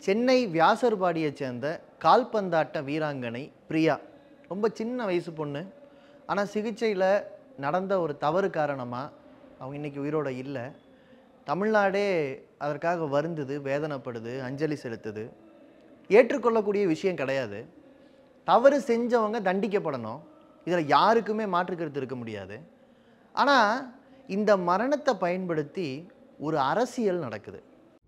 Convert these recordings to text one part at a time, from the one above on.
சென்னை வியாசர்பாடியை சேர்ந்த கால்பந்தாட்ட வீராங்கனை பிரியா ரொம்ப சின்ன வயசு பொண்ணு ஆனால் சிகிச்சையில் நடந்த ஒரு தவறு காரணமாக அவங்க இன்னைக்கு உயிரோட இல்லை தமிழ்நாடே அதற்காக வருந்துது வேதனைப்படுது அஞ்சலி செலுத்துது ஏற்றுக்கொள்ளக்கூடிய விஷயம் கிடையாது தவறு செஞ்சவங்க தண்டிக்கப்படணும் இதில் யாருக்குமே மாற்று கருத்து இருக்க முடியாது ஆனால் இந்த மரணத்தை பயன்படுத்தி ஒரு அரசியல் நடக்குது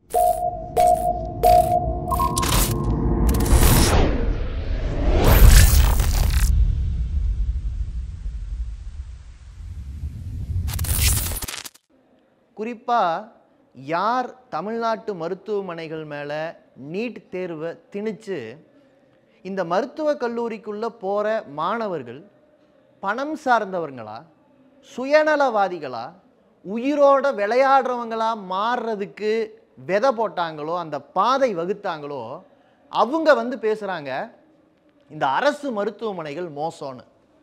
குறிப்பாக யார் தமிழ்நாட்டு மருத்துவமனைகள் மேலே நீட் தேர்வை திணிச்சு இந்த மருத்துவக் கல்லூரிக்குள்ளே போகிற மாணவர்கள் பணம் சார்ந்தவர்களா சுயநலவாதிகளா உயிரோட விளையாடுறவங்களா மாறுறதுக்கு விதை போட்டாங்களோ அந்த பாதை வகுத்தாங்களோ அவங்க வந்து பேசுகிறாங்க இந்த அரசு மருத்துவமனைகள் மோசம்னு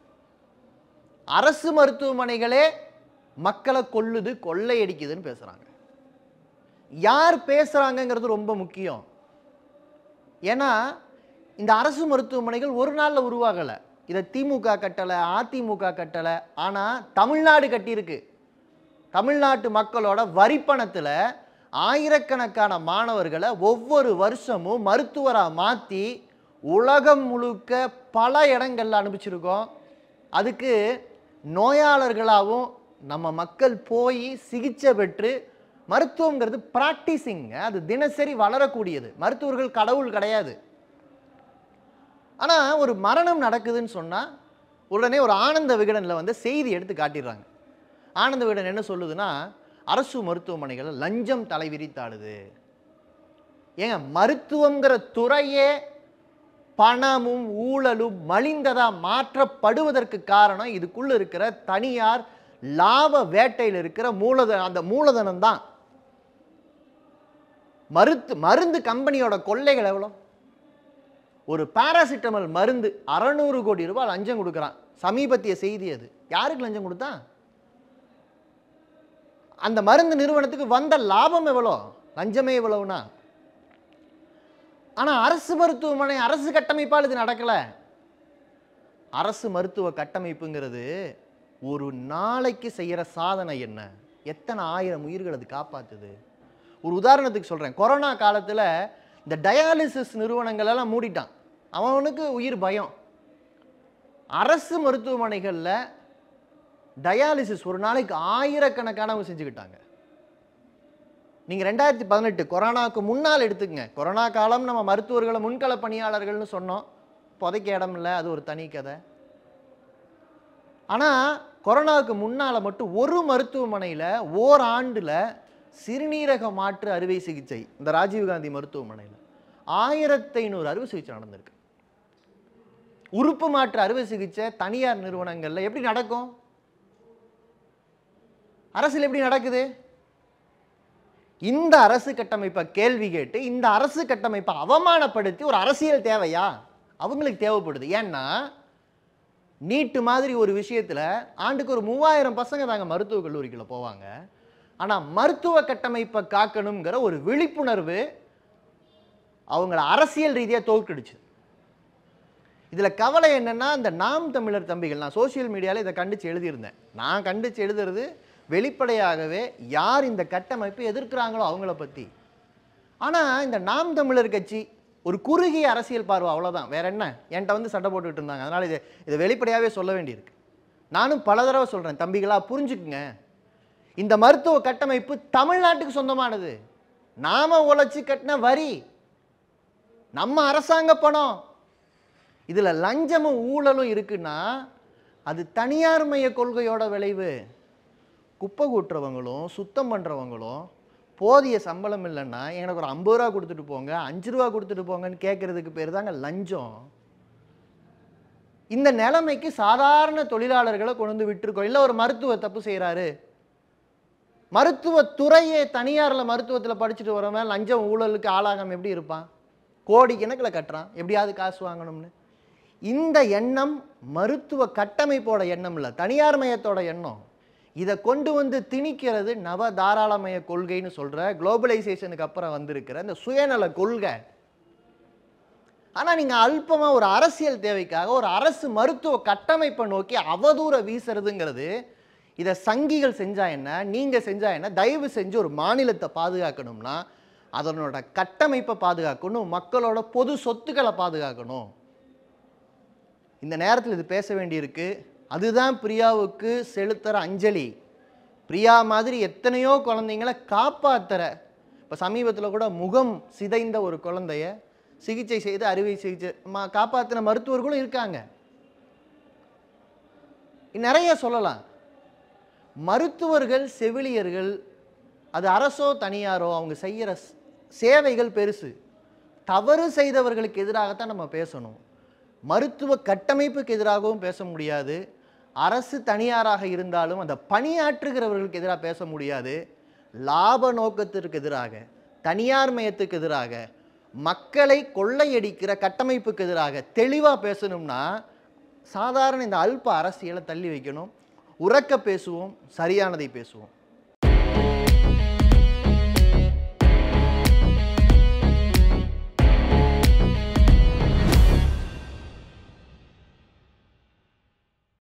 அரசு மருத்துவமனைகளே மக்களை கொல்லுது கொள்ளையடிக்குதுன்னு பேசுகிறாங்க யார் பேசுகிறாங்கங்கிறது ரொம்ப முக்கியம் ஏன்னா இந்த அரசு மருத்துவமனைகள் ஒரு நாளில் உருவாகலை இதை திமுக கட்டலை அதிமுக கட்டலை ஆனால் தமிழ்நாடு கட்டியிருக்கு தமிழ்நாட்டு மக்களோட வரிப்பணத்தில் ஆயிரக்கணக்கான மாணவர்களை ஒவ்வொரு வருஷமும் மருத்துவராக மாற்றி உலகம் முழுக்க பல இடங்கள்ல அனுப்பிச்சிருக்கோம் அதுக்கு நோயாளர்களாகவும் நம்ம மக்கள் போய் சிகிச்சை பெற்று மருத்துவங்கிறது ப்ராக்டிஸிங்க அது தினசரி வளரக்கூடியது மருத்துவர்கள் கடவுள் கிடையாது ஆனால் ஒரு மரணம் நடக்குதுன்னு சொன்னால் உடனே ஒரு ஆனந்த விகடனில் வந்து செய்தி எடுத்து காட்டிடுறாங்க ஆனந்த விகடன் என்ன சொல்லுதுன்னா அரசு மருத்துவமனைகள் லஞ்சம் தலைவிரித்தாடுது ஏங்க மருத்துவங்கிற துறையே பணமும் ஊழலும் மலிந்ததா மாற்றப்படுவதற்கு காரணம் இதுக்குள்ள இருக்கிற தனியார் லாப வேட்டையில் இருக்கிற மூலதனம் அந்த மூலதனம் தான் மருத்து மருந்து கம்பெனியோட கொள்ளைகள் எவ்வளோ ஒரு பாராசிட்டமல் மருந்து அறநூறு கோடி ரூபாய் லஞ்சம் கொடுக்குறான் சமீபத்திய செய்தி அது யாருக்கு லஞ்சம் கொடுத்தான் அந்த மருந்து நிறுவனத்துக்கு வந்த லாபம் எவ்வளோ லஞ்சமே எவ்வளவுனா ஆனால் அரசு மருத்துவமனை அரசு கட்டமைப்பால் இது நடக்கலை அரசு மருத்துவ கட்டமைப்புங்கிறது ஒரு நாளைக்கு செய்கிற சாதனை என்ன எத்தனை ஆயிரம் உயிர்கள் அது காப்பாத்துது ஒரு உதாரணத்துக்கு சொல்கிறேன் கொரோனா காலத்தில் இந்த டயாலிசிஸ் நிறுவனங்கள் எல்லாம் மூடிட்டான் அவனுக்கு உயிர் பயம் அரசு மருத்துவமனைகளில் டயாலிசிஸ் ஒரு நாளைக்கு ஆயிரக்கணக்கானவங்க செஞ்சுக்கிட்டாங்க நீங்கள் ரெண்டாயிரத்தி பதினெட்டு கொரோனாவுக்கு முன்னால் எடுத்துக்கங்க கொரோனா காலம் நம்ம மருத்துவர்களை முன்கள பணியாளர்கள்னு சொன்னோம் புதைக்க இடம் இல்லை அது ஒரு தனி கதை ஆனால் கொரோனாவுக்கு முன்னால் மட்டும் ஒரு மருத்துவமனையில் ஓராண்டில் சிறுநீரக மாற்று அறுவை சிகிச்சை இந்த ராஜீவ்காந்தி மருத்துவமனையில் ஆயிரத்தி ஐநூறு அறுவை சிகிச்சை நடந்திருக்கு உறுப்பு மாற்று அறுவை சிகிச்சை தனியார் நிறுவனங்களில் எப்படி நடக்கும் அரசியல் எப்படி நடக்குது இந்த அரசு கட்டமைப்பை கேள்வி கேட்டு இந்த அரசு கட்டமைப்பை அவமானப்படுத்தி ஒரு அரசியல் தேவையா அவங்களுக்கு தேவைப்படுது ஏன்னா நீட்டு மாதிரி ஒரு விஷயத்தில் ஆண்டுக்கு ஒரு மூவாயிரம் பசங்க தாங்க மருத்துவக் கல்லூரிக்குள்ள போவாங்க ஆனால் மருத்துவ கட்டமைப்பை காக்கணுங்கிற ஒரு விழிப்புணர்வு அவங்கள அரசியல் ரீதியாக தோற்கடிச்சு இதில் கவலை என்னன்னா இந்த நாம் தமிழர் தம்பிகள் நான் சோஷியல் மீடியாவில் இதை கண்டித்து எழுதியிருந்தேன் நான் கண்டித்து எழுதுறது வெளிப்படையாகவே யார் இந்த கட்டமைப்பை எதிர்க்கிறாங்களோ அவங்கள பற்றி ஆனால் இந்த நாம் தமிழர் கட்சி ஒரு குறுகிய அரசியல் பார்வை அவ்வளோதான் வேற என்ன என்கிட்ட வந்து சண்டை போட்டுக்கிட்டு இருந்தாங்க அதனால் இதை இதை வெளிப்படையாகவே சொல்ல வேண்டியிருக்கு நானும் பல தடவை சொல்கிறேன் தம்பிகளா புரிஞ்சுக்குங்க இந்த மருத்துவ கட்டமைப்பு தமிழ்நாட்டுக்கு சொந்தமானது நாம உழைச்சி கட்டின வரி நம்ம அரசாங்க பணம் இதில் லஞ்சமும் ஊழலும் இருக்குன்னா அது தனியார் மைய கொள்கையோட விளைவு குப்பை கூட்டுறவங்களும் சுத்தம் பண்ணுறவங்களும் போதிய சம்பளம் இல்லைன்னா எனக்கு ஒரு ஐம்பது ரூபா கொடுத்துட்டு போங்க அஞ்சு ரூபா கொடுத்துட்டு போங்கன்னு கேட்குறதுக்கு பேர் தாங்க லஞ்சம் இந்த நிலைமைக்கு சாதாரண தொழிலாளர்களை கொண்டு வந்து விட்டுருக்கோம் இல்லை ஒரு மருத்துவ தப்பு செய்கிறாரு மருத்துவ துறையே தனியாரில் மருத்துவத்தில் படிச்சுட்டு வரவன் லஞ்சம் ஊழலுக்கு ஆளாகாம எப்படி இருப்பான் கோடி கணக்கில் கட்டுறான் எப்படியாவது காசு வாங்கணும்னு இந்த எண்ணம் மருத்துவ கட்டமைப்போட எண்ணம் இல்லை தனியார் மயத்தோட எண்ணம் இதை கொண்டு வந்து திணிக்கிறது நவ தாராளமய கொள்கைன்னு சொல்கிற குளோபலைசேஷனுக்கு அப்புறம் வந்திருக்கிற இந்த சுயநல கொள்கை ஆனால் நீங்கள் அல்பமாக ஒரு அரசியல் தேவைக்காக ஒரு அரசு மருத்துவ கட்டமைப்பை நோக்கி அவதூற வீசுறதுங்கிறது இதை சங்கிகள் செஞ்சா என்ன நீங்கள் செஞ்சா என்ன தயவு செஞ்சு ஒரு மாநிலத்தை பாதுகாக்கணும்னா அதனோட கட்டமைப்பை பாதுகாக்கணும் மக்களோட பொது சொத்துக்களை பாதுகாக்கணும் இந்த நேரத்தில் இது பேச வேண்டியிருக்கு அதுதான் பிரியாவுக்கு செலுத்துகிற அஞ்சலி பிரியா மாதிரி எத்தனையோ குழந்தைங்கள காப்பாத்துற இப்போ சமீபத்தில் கூட முகம் சிதைந்த ஒரு குழந்தைய சிகிச்சை செய்து அறுவை சிகிச்சை மா காப்பாற்றின மருத்துவர்களும் இருக்காங்க நிறைய சொல்லலாம் மருத்துவர்கள் செவிலியர்கள் அது அரசோ தனியாரோ அவங்க செய்கிற ஸ்- சேவைகள் பெருசு தவறு செய்தவர்களுக்கு எதிராகத்தான் நம்ம பேசணும் மருத்துவ கட்டமைப்புக்கு எதிராகவும் பேச முடியாது அரசு தனியாராக இருந்தாலும் அந்த பணியாற்றுகிறவர்களுக்கு எதிராக பேச முடியாது லாப நோக்கத்திற்கு எதிராக தனியார் மயத்துக்கு எதிராக மக்களை கொள்ளையடிக்கிற கட்டமைப்புக்கு எதிராக தெளிவாக பேசணும்னா சாதாரண இந்த அல்ப அரசியலை தள்ளி வைக்கணும் உறக்க பேசுவோம் சரியானதை பேசுவோம்